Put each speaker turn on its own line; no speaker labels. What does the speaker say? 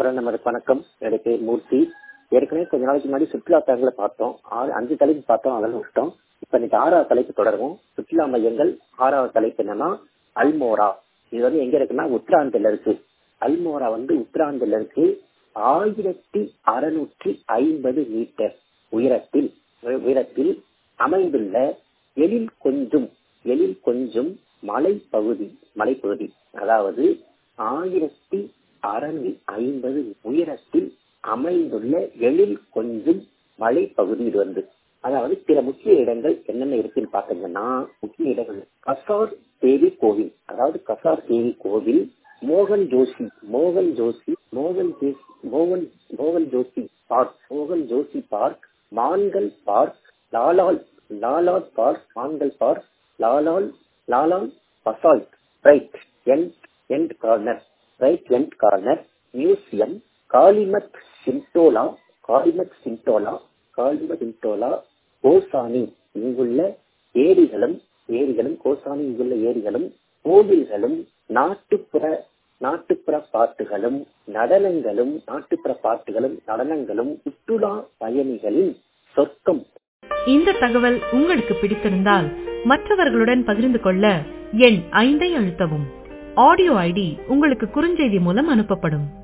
நமது வணக்கம் என்னுடைய பேர் மூர்த்தி ஏற்கனவே கொஞ்ச நாளைக்கு முன்னாடி சுற்றுலா தலங்களை பார்த்தோம் ஆறு அஞ்சு தலைப்பு பார்த்தோம் அதெல்லாம் விட்டோம் இப்ப இன்னைக்கு ஆறாவது தலைப்பு தொடரும் சுற்றுலா மையங்கள் ஆறாவது தலைப்பு என்னன்னா அல்மோரா இது வந்து எங்க இருக்குன்னா உத்தராந்தில இருக்கு அல்மோரா வந்து உத்தராந்தில இருக்கு ஆயிரத்தி அறுநூற்றி ஐம்பது மீட்டர் உயரத்தில் உயரத்தில் அமைந்துள்ள எழில் கொஞ்சம் எழில் கொஞ்சம் மலைப்பகுதி மலைப்பகுதி அதாவது ஆயிரத்தி அறுநூற்றி ஐம்பது உயரத்தில் அமைந்துள்ள எழில் கொஞ்சம் மலைப்பகுதி இது வந்து அதாவது சில முக்கிய இடங்கள் என்னென்ன இருக்குன்னு பாத்தீங்கன்னா முக்கிய இடங்கள் கசார் தேவி கோவில் அதாவது கசார் தேவி கோவில் மோகன் ஜோஷி மோகன் ஜோஷி மோகன் மோகன் மோகன் ஜோஷி பார்க் மோகன் ஜோஷி பார்க் மான்கள் பார்க் லாலால் லாலால் பார்க் மான்கள் park லாலால் லாலால் Basalt right end end corner right end corner museum காளிமத் சிண்டோலா காளிமத் சிண்டோலா காளிமத் சிண்டோலா கோசானி இங்குள்ள ஏரிகளும் ஏரிகளும் கோசானி இங்குள்ள ஏரிகளும் கோவில்களும் நாட்டுப்புற நாட்டுப்புற பாட்டுகளும் நடனங்களும் நாட்டுப்புற பாட்டுகளும் நடனங்களும் சுற்றுலா பயணிகளின் சொர்க்கம்
இந்த தகவல் உங்களுக்கு பிடித்திருந்தால் மற்றவர்களுடன் பகிர்ந்து கொள்ள எண் ஐந்தை அழுத்தவும் ஆடியோ ஐடி உங்களுக்கு குறுஞ்செய்தி மூலம் அனுப்பப்படும்